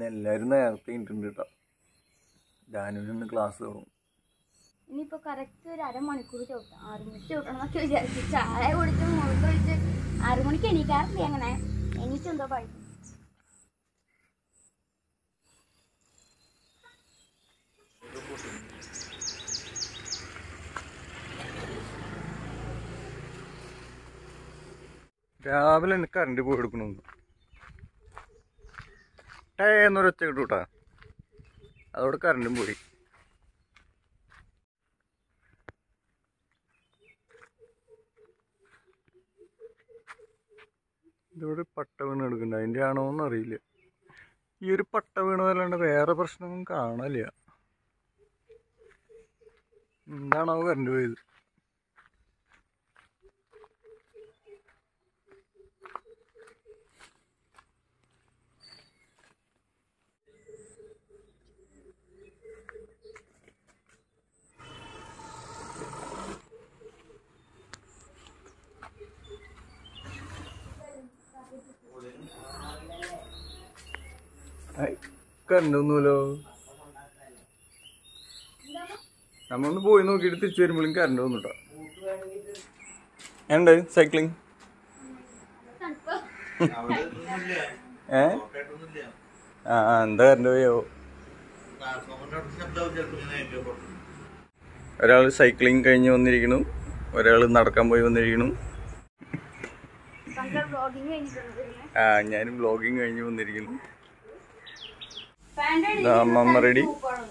ഇന്ന് എല്ലാവരും നേരത്തെ ഇട്ടുണ്ട് കേട്ടോ ജാനുവിന് ക്ലാസ് തുടങ്ങും ഇനിയിപ്പോ കറക്റ്റ് ഒരു അരമണിക്കൂർ ചവിട്ടാം ആറു മണിക്ക് ചവിട്ടണം എന്നൊക്കെ വിചാരിച്ചു ചായ കുടിച്ച് മുഴുവൻ കഴിച്ച് ആറു മണിക്ക് എണീക്കാറില്ല അങ്ങനെ എണീറ്റെന്തോ പഠിക്കും രാവിലെ എനിക്ക് കറണ്ട് പോയി എടുക്കണമെന്ന് ടേ എന്നൊരൊച്ച കിട്ടൂട്ടാ അതോടെ കറണ്ടും പോയി ഇതോടെ പട്ട വീണ് എടുക്കണ്ട അതിൻ്റെ ആണോ എന്ന് അറിയില്ല ഈ ഒരു പട്ട വീണതല്ലാണ്ട് വേറെ പ്രശ്നമൊന്നും കാണാനില്ല എന്താണോ കറണ്ട് പോയത് കറണ്ടൊന്നുമല്ലോ നമ്മളൊന്ന് പോയി നോക്കിയിട്ട് തിരിച്ചു വരുമ്പോഴും കറണ്ട് വന്നുട്ടോ ഉണ്ട് സൈക്ലിംഗ് ഏ ആ ആ, എന്താ കറണ്ട് പോയോ ഒരാൾ സൈക്ലിംഗ് കഴിഞ്ഞ് വന്നിരിക്കണു ഒരാൾ നടക്കാൻ പോയി വന്നിരിക്കണു പണ്ട് വ്ളോഗിങ് കഴിഞ്ഞിട്ടുണ്ട് ആ ഞാനും വ്ലോഗിങ് കഴിഞ്ഞ് വന്നിരിക്കുന്നു പാൻ്റെ ദാ അമ്മമ്മ ready?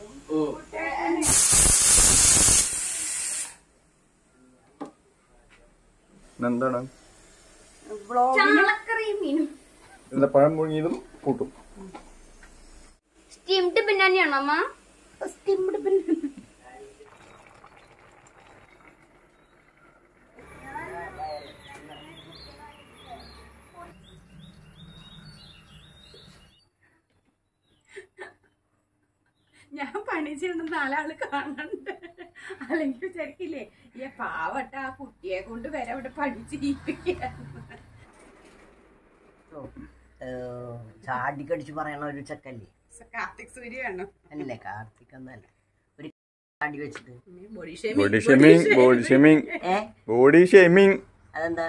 എന്താണ് ചാളക്കറിയും മീനും എന്താ പഴം പുഴുങ്ങിയതും കൂട്ടും സ്റ്റീംഡ് ബിരിയാണിയാണോ അമ്മ സ്റ്റീംഡ് ബിരിയാണി ഞാൻ പണി ചെയ്യണ നാലാള് കാണണ്ട് അല്ലെങ്കിൽ വിചാരിക്കില്ലേ ഈ പാവട്ട ആ കുട്ടിയെ കൊണ്ട് വരെ അവിടെ പണി ചെയ്യിപ്പിക്കാൻ ചാടിക്കടിച്ച് പറയണ ഒരു ചെക്കല്ലേ കാർത്തിക് സൂര്യ വേണം അല്ലേ കാർത്തിക് എന്നല്ല ഒരു ചാടി വെച്ചിട്ട് body body shaming body shaming ഏ ബോഡി ഷേമിങ് അതെന്താ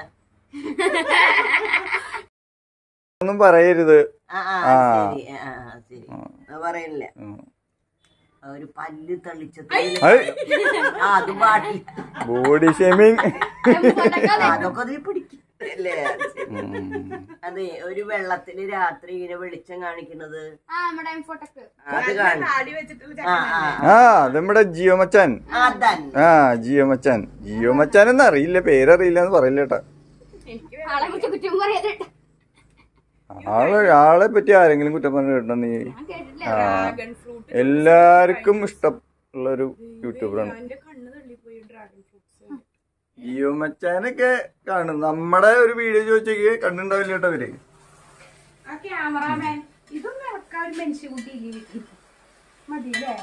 ഒന്നും പറയരുത് ആ ആ ആ. ശരി ആ ആ, ശരി അത് പറയണില്ല ഉം. ആ, ഒരു പല്ല് തളിച്ചത് ഹൈ, ആ അത് പാടില്ല ബോഡി ഷേമിങ് ആ, അതൊക്കെ അതിൽ പിടിക്കും അല്ലേ അത് ശരി. അതെ ഒരു വെള്ളത്തില് രാത്രി ഇങ്ങനെ വെളിച്ചം കാണിക്കുന്നത് ആ നമ്മുടെ ഫോട്ടോക്ക് അത് കാണും താടി വെച്ചിട്ടുള്ള ആ ആ ആ അത് നമ്മുടെ ജിയോ മച്ചാൻ അതന്നെ ആ ജിയോ മച്ചാൻ ജിയോ മച്ചാൻ എന്ന് അറിയില്ല പേരറിയില്ല എന്ന് പറയില്ല കേട്ടാ ആളെ കുറ്റം കുറ്റം പറയാതെ ആളെ ആളെ പറ്റി ആരെങ്കിലും കുറ്റം പറഞ്ഞു കേട്ടോ നീ ഞാൻ കേട്ടിട്ടില്ല ആ ഡ്രാഗൺ ഫ്രൂട്ട് എല്ലാവർക്കും ഇഷ്ടമുള്ള ഒരു യൂട്യൂബറാണ് എന്റെ കണ്ണ് തള്ളിപ്പോയി ഡ്രാഗൺ ഫ്രൂട്ട്സ് ജിയോ മച്ചാനൊക്കെ കാണും നമ്മുടെ ഒരു വീഡിയോ ചോദിച്ചേക്ക് കണ്ടുണ്ടാവില്ല കേട്ടോ അവര് ആ ക്യാമറാമാൻ ഇതൊന്നും ഇറക്കാൻ ഒരു മനുഷ്യ കുട്ടി ഇല്ലേ വീട്ടിൽ മതിയല്ലേ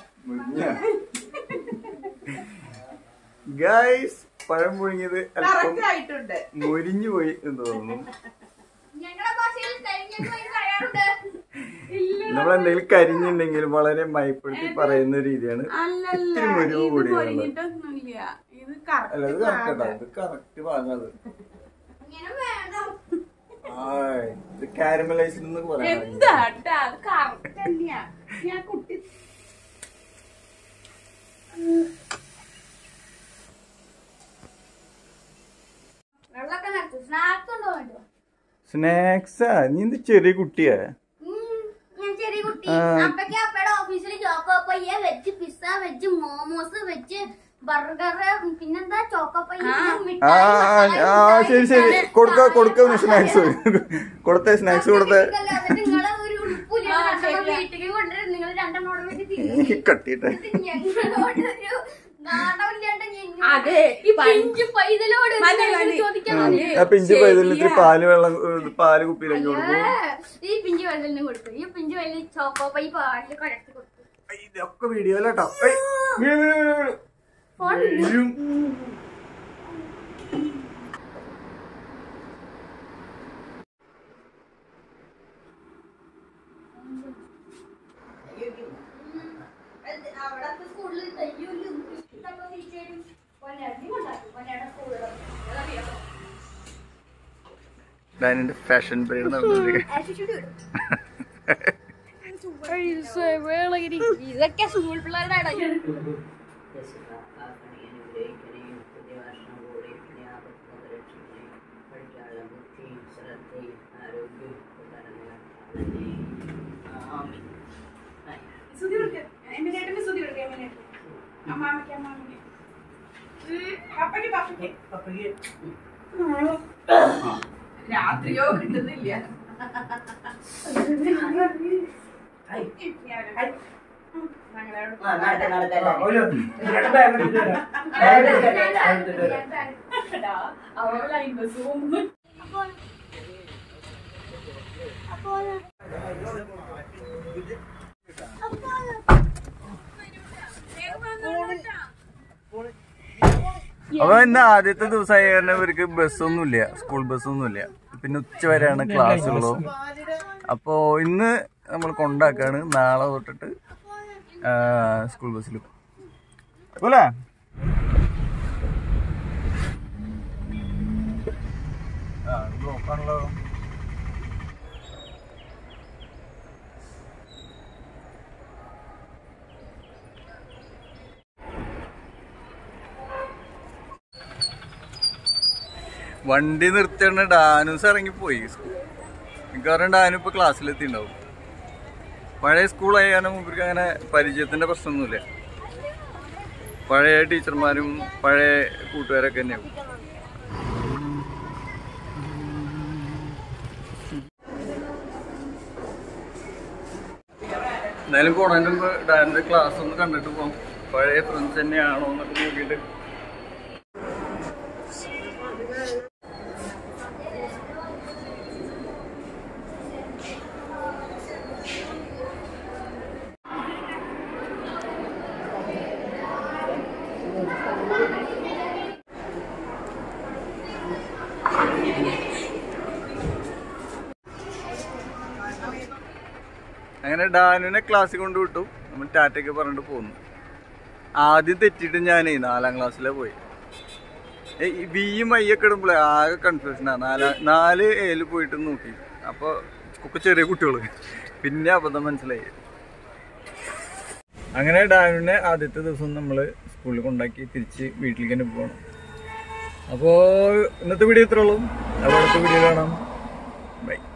ഗൈസ് പഴം പുഴുങ്ങിയത് അല്പം കറക്റ്റ് ആയിട്ടുണ്ട് മൊരിഞ്ഞു പോയി എന്ന് തോന്നുന്നു ഞങ്ങളുടെ ഭാഷയിൽ കഴിഞ്ഞെന്ന് പോയി പറയാറുണ്ട് നമ്മൾ എന്തെങ്കിലും കരിഞ്ഞിട്ടുണ്ടെങ്കിൽ വളരെ മയപ്പെടുത്തി പറയുന്ന രീതിയാണ് അല്ലല്ല ഇത്തിരി മുരിവ് ഇത് കൂടിയുള്ളത് പൊരിഞ്ഞിട്ടൊന്നുമില്ല ഇത് അല്ല ഇത് കറക്റ്റ് ഇത് കറക്റ്റ് ഭാഗത് ഇങ്ങനെ വേണം ആയ് ഇത് കാരമലൈസ്ഡ് എന്നൊക്കെ പറയാം എന്താ അത് കറക്റ്റ് തന്നെയാ ഞാൻ കുട്ടി വെള്ളമൊക്കെ നിറച്ചു സ്നാക്സ് ഉണ്ടോ വേണ്ടോ സ്നാക്സാ നീ എന്ത് ചെറിയ കുട്ടിയാ ഉം, ഞാൻ ചെറിയ കുട്ടി ആ. അപ്പക്ക് അപ്പയുടെ ഓഫീസിൽ ചോക്കോപ്പയ്യ വെച്ച് പിസ്സ വെച്ച് മോമോസ് വെച്ച് ബർഗർ പിന്നെന്താ ചോക്കോപ്പയ്യ ആ ആ, ആ ശരി ശരി കൊടുക്ക കൊടുക്ക സ്നാക്സ് കൊടുത്തേ സ്നാക്സ് കൊടുത്തേ നിങ്ങളെ ഒരു ഉടുപ്പില്ല ആ, രണ്ടെണ്ണം ശരിയാ. വീട്ടിലേക്ക് കൊണ്ടുവരും നിങ്ങൾ രണ്ടെണ്ണം ഓർഡർ ചെയ്ത് തിന്നു കട്ടിട്ടെ ഞങ്ങളോടൊരു നാണമില്ലാണ്ട് ഞങ്ങൾ അതെ ഈ പിഞ്ചു പൈതലോട് മതി, നിങ്ങൾ മതി. ചോദിക്കാൻ ആ. മതി. ആ പിഞ്ച് പൈതലിന് ഇത്തിരി പാല് വെള്ളം ഏ, പാല് കുപ്പിയിലേക്ക് കൊടുക്കും ഏ, ഈ പിഞ്ചു പൈതലിന് കൊടുക്കും ഈ പിഞ്ചു പൈതൽ ചോക്കോ പൈ പാലിൽ കലർത്തി കൊടുക്കും ഐ, ഇതൊക്കെ വീഡിയോയിലാട്ടോ ഐ, വീഴ്, വീഴ്, വീഴ്, വീഴ്. വീഴും. അവിടത്തെ സ്കൂളിൽ തയ്യൂലും ഇതൊക്കെ ടീച്ചറും പൊന്നാടി കൊണ്ടാക്കും പൊന്നാടെ സ്കൂളിലും ഡാനിന്റെ ഫാഷൻ പീരീഡ് നടന്നുകൊണ്ടിരിക്കുക ഇതൊക്കെ സ്കൂൾ പിള്ളേരുടെ ഇടയിൽ യേശുവ, കാക്കണേ, അനുഗ്രഹിക്കണേ, പുതിയ വർഷം കൂടി ജ്ഞാപകം രക്ഷിക്കണേ, പഠിക്കാനുള്ള ബുദ്ധിയും ശ്രദ്ധയും ആരോഗ്യവും തരണമേ. ആമീൻ. ആയി. സുതി കൊടുക്ക് എമ്മിനേട്ടന് സുതി കൊടുക്ക് എമ്മിനേട്ടന് അമ്മാമയ്ക്ക് അമ്മാമയ്ക്ക് പപ്പയ്ക്ക് പപ്പയ്ക്ക് രാത്രിയോ കിട്ടുന്നില്ല ഞങ്ങളോട് ആ, നടക്ക്, നടക്ക്, എല്ലാവരും. അവരുടെ ലൈൻ ബസ് പോകുന്നു അപ്പോൾ അപ്പോൾ അപ്പൊ ഇന്ന് ആദ്യത്തെ ദിവസമായി കാരണം ഇവർക്ക് ബസ്സൊന്നുമില്ല സ്കൂൾ ബസ്സൊന്നുമില്ല പിന്നെ ഉച്ച വരെയാണ് ക്ലാസ്സുള്ളൂ അപ്പോ ഇന്ന് നമ്മൾ കൊണ്ടാക്കാണ് നാളെ തൊട്ടിട്ട് ആ, സ്കൂൾ ബസ്സിൽ പോലെ ബ്ലോക്കാണല്ലോ വണ്ടി നിർത്തിയാണ് ഡാനൂസ് ഇറങ്ങിപ്പോയി മിക്കവാറും ഡാനു ഇപ്പൊ ക്ലാസ്സിലെത്തിണ്ടാവും പഴയ സ്കൂളായ കാരണം ഇവർക്ക് അങ്ങനെ പരിചയത്തിന്റെ പ്രശ്നമൊന്നുമില്ല പഴയ ടീച്ചർമാരും പഴയ കൂട്ടുകാരൊക്കെ തന്നെയാവും എന്തായാലും പോണതിന് മുമ്പ് ഡാനിന്റെ ക്ലാസ് ഒന്ന് കണ്ടിട്ട് പോകാം പഴയ ഫ്രണ്ട്സ് തന്നെയാണോ എന്നൊക്കെ നോക്കിയിട്ട് അങ്ങനെ ഡാനുവിനെ ക്ലാസ്സിൽ കൊണ്ട് വിട്ടു നമ്മൾ ടാറ്റയൊക്കെ പറഞ്ഞിട്ട് പോന്നു ആദ്യം തെറ്റിയിട്ട് ഞാനേ നാലാം ക്ലാസ്സിലെ പോയി ബിയും ഐ ഒക്കെ ഇടുമ്പോഴേ ആകെ കൺഫ്യൂഷനാണ് നാലാ നാല് ഏല് പോയിട്ട് നോക്കി അപ്പോൾ ഒക്കെ ചെറിയ കുട്ടികൾ പിന്നെ അബദ്ധം മനസ്സിലായി അങ്ങനെ ഡാനുവിനെ ആദ്യത്തെ ദിവസം നമ്മൾ സ്കൂളിൽ കൊണ്ടാക്കി തിരിച്ച് വീട്ടിലേക്ക് തന്നെ പോകണം അപ്പോൾ ഇന്നത്തെ വീഡിയോ ഇത്രേ ഉള്ളൂ അപ്പോൾ അടുത്ത വീഡിയോ കാണാം ബൈ